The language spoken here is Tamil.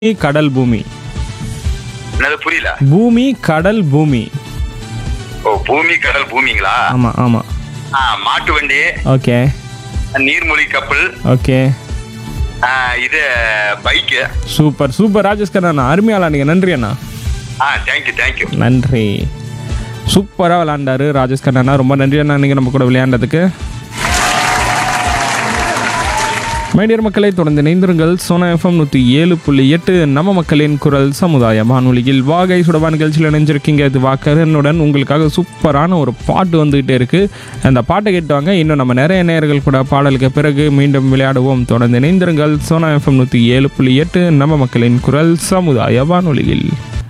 கடல் பூமி என்னது புரியல பூமி கடல் பூமி ஓ பூமி கடல் பூமிங்களா ஆமாம் ஆமாம் ஆ, மாட்டு வண்டி ஓகே நீர்மூழ்கி கப்பல் ஓகே ஆ, இது பைக்கு சூப்பர் சூப்பர் ராஜேஷ் கண்ணா அருமையாளா நீங்கள் நன்றி அண்ணா ஆ தேங்க்யூ தேங்க்யூ நன்றி சூப்பராக விளையாண்டாரு ராஜேஷ் கண்ணா ரொம்ப நன்றி அண்ணா நீங்கள் நம்ம கூட விளையாண்டதுக்கு மைடியர் மக்களை தொடர்ந்து இணைந்திருங்கள் சோனா எஃப்எம் நூற்றி ஏழு புள்ளி எட்டு நம்ம மக்களின் குரல் சமுதாய வானொலியில் வாகை சுடவா நிகழ்ச்சியில் இணைஞ்சிருக்கீங்க இது வாக்கரனுடன் உங்களுக்காக சூப்பரான ஒரு பாட்டு வந்துகிட்டே இருக்கு அந்த பாட்டை கேட்டுவாங்க இன்னும் நம்ம நிறைய நேயர்கள் கூட பாடலுக்கு பிறகு மீண்டும் விளையாடுவோம் தொடர்ந்து இணைந்திருங்கள் சோனா எஃப்எம் நூற்றி ஏழு புள்ளி எட்டு நம்ம மக்களின் குரல் சமுதாய வானொலியில்